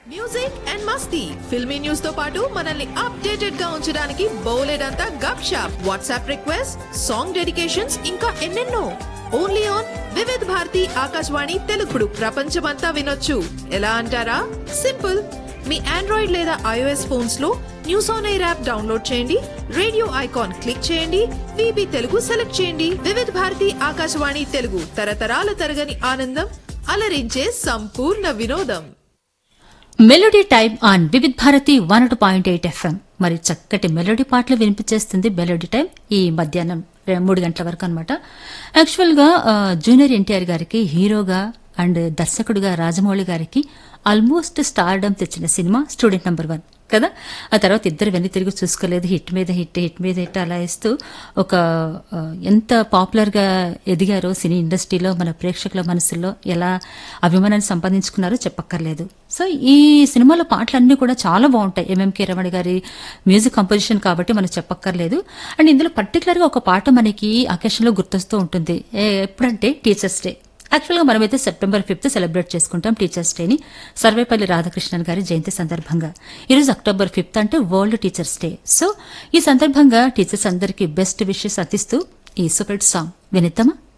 music and మస్తీ filmy news తో పాటు మనల్ని అప్డేటెడ్ గా ఉంచడానికి బోలెడంతా gupshup WhatsApp request song dedications ఇంకా ఎన్నెన్నో ఓన్లీ ఆన్ వివిధ్ భారతి ఆకాశవాణి తెలుగుడు ప్రపంచమంతా వినొచ్చు ఎలా అంటారా సింపుల్ మీ ఆండ్రాయిడ్ లేదా ఐఓఎస్ ఫోన్స్ లో news on air app download చేయండి రేడియో ఐకాన్ క్లిక్ చేయండి విబి తెలుగు సెలెక్ట్ చేయండి వివిధ్ భారతి ఆకాశవాణి తెలుగు తరతరాల తరగని ఆనందం అలరించే సంపూర్ణ వినోదం melody time on Vividh Bharati one two point eight FM మరి చక్కటి మెలోడీ పాటలు వినిపించేస్తుంది మెలోడీ టైం ఈ మధ్యాహ్నం రె- మూడు గంటల వరకు అనమాట యాక్చువల్గా ఆ, జూనియర్ ఎన్టీఆర్ గారికి హీరోగా అండ్ దర్శకుడిగా రాజమౌళి గారికి ఆల్మోస్ట్ స్టార్డమ్ తెచ్చిన సినిమా స్టూడెంట్ నెంబర్ వన్ కదా ఆ తర్వాత ఇద్దరు వెన్ను తిరిగి చూసుకోలేదు హిట్ మీద హిట్ హిట్ మీద హిట్ అలా ఇస్తూ ఒక ఆ, ఎంత పాపులర్గా ఎదిగారో సినీ ఇండస్ట్రీలో మన ప్రేక్షకుల మనసుల్లో ఎలా అభిమానాన్ని సంపాదించుకున్నారో చెప్పక్కర్లేదు సో ఈ సినిమాలో పాటలన్నీ కూడా చాలా బాగుంటాయి ఎంఎంకే రమణ గారి మ్యూజిక్ కంపోజిషన్ కాబట్టి మనం చెప్పక్కర్లేదు అండ్ ఇందులో పర్టికులర్గా ఒక పాట మనకి అకేషన్లో గుర్తొస్తూ ఉంటుంది ఏ- ఎప్పుడంటే టీచర్స్ డే యాక్చువల్గా మనమైతే సెప్టెంబర్ ఫిఫ్త్ సెలబ్రేట్ చేసుకుంటాం టీచర్స్ డేని సర్వేపల్లి రాధాకృష్ణన్ గారి జయంతి సందర్భంగా ఈరోజు అక్టోబర్ ఫిఫ్త్ అంటే వరల్డ్ టీచర్స్ డే సో ఈ సందర్భంగా టీచర్స్ అందరికీ బెస్ట్ విషెస్ అందిస్తూ ఈ సూపర్ సాంగ్ వినిద్దామా